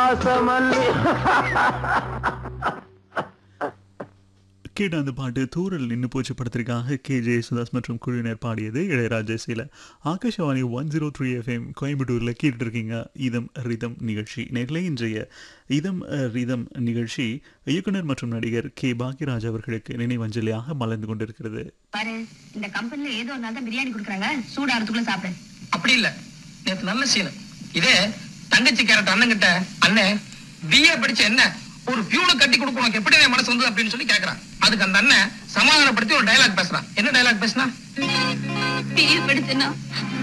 வாசமல்லி கேட்ட அந்த பாட்டு தூரல் நின்று போச்சு படத்திற்காக கே ஜே சுதாஸ் மற்றும் குழுவினர் பாடியது இளையராஜா இசையில் Akashvani one zero three FM கோயம்புத்தூரில் கேட்டுட்டு இருக்கீங்க இதம் ரிதம் நிகழ்ச்சி நேரிலே இன்றைய இதம் அஹ், ரிதம் நிகழ்ச்சி இயக்குனர் மற்றும் நடிகர் கே பாக்யராஜ் அவர்களுக்கு நினைவஞ்சலியாக மலர்ந்து கொண்டிருக்கிறது பாரு இந்த கம்பெனில ஏதோ ஒரு நாள் தான் பிரியாணி கொடுக்குறாங்க சூடாறதுக்குள்ள சாப்பிடு அப்படி இல்ல நேத்து நல்ல சீன் இதே தங்கச்சி கேரட் அண்ணன் கிட்ட அண்ணன் பிஏ படிச்ச என்ன ஒரு பியூனை கட்டி கொடுக்க உனக்கு எப்படி என் மனசு வந்தது அப்படின்னு சொல்லி கேக்குறான் அதுக்கு அந்த அண்ணன் சமாதானப்படுத்தி ஒரு டயலாக் பேசுறான் என்ன டயலாக் பேசுனா பிஏ படிச்சேன்னா